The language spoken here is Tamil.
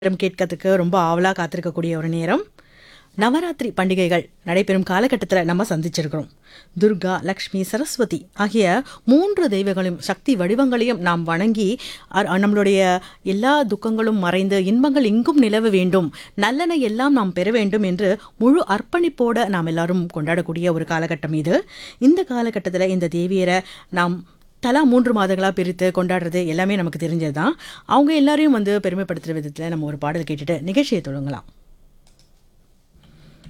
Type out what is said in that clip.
நேரம் கேட்கறதுக்கு ரொம்ப ஆவலாக காத்திருக்கக்கூடிய ஒரு நேரம் நவராத்திரி பண்டிகைகள் நடைபெறும் காலகட்டத்தில் நம்ம சந்திச்சிருக்கிறோம் துர்கா லக்ஷ்மி சரஸ்வதி ஆகிய மூன்று தெய்வங்களையும் சக்தி வடிவங்களையும் நாம் வணங்கி அ- நம்மளுடைய எல்லா துக்கங்களும் மறைந்து இன்பங்கள் எங்கும் நிலவ வேண்டும் நல்லன எல்லாம் நாம் பெற வேண்டும் என்று முழு அர்ப்பணிப்போட நாம் எல்லாரும் கொண்டாடக்கூடிய ஒரு காலகட்டம் இது இந்த காலகட்டத்தில் இந்த தேவியரை நாம் தலா மூன்று மாதங்களாக பிரித்து கொண்டாடுறது எல்லாமே நமக்கு தெரிஞ்சது தான் அவங்க எல்லாரையும் வந்து பெருமைப்படுத்துகிற விதத்தில் நம்ம ஒரு பாடல் கேட்டுட்டு நிகழ்ச்சியை தொடங்கலாம்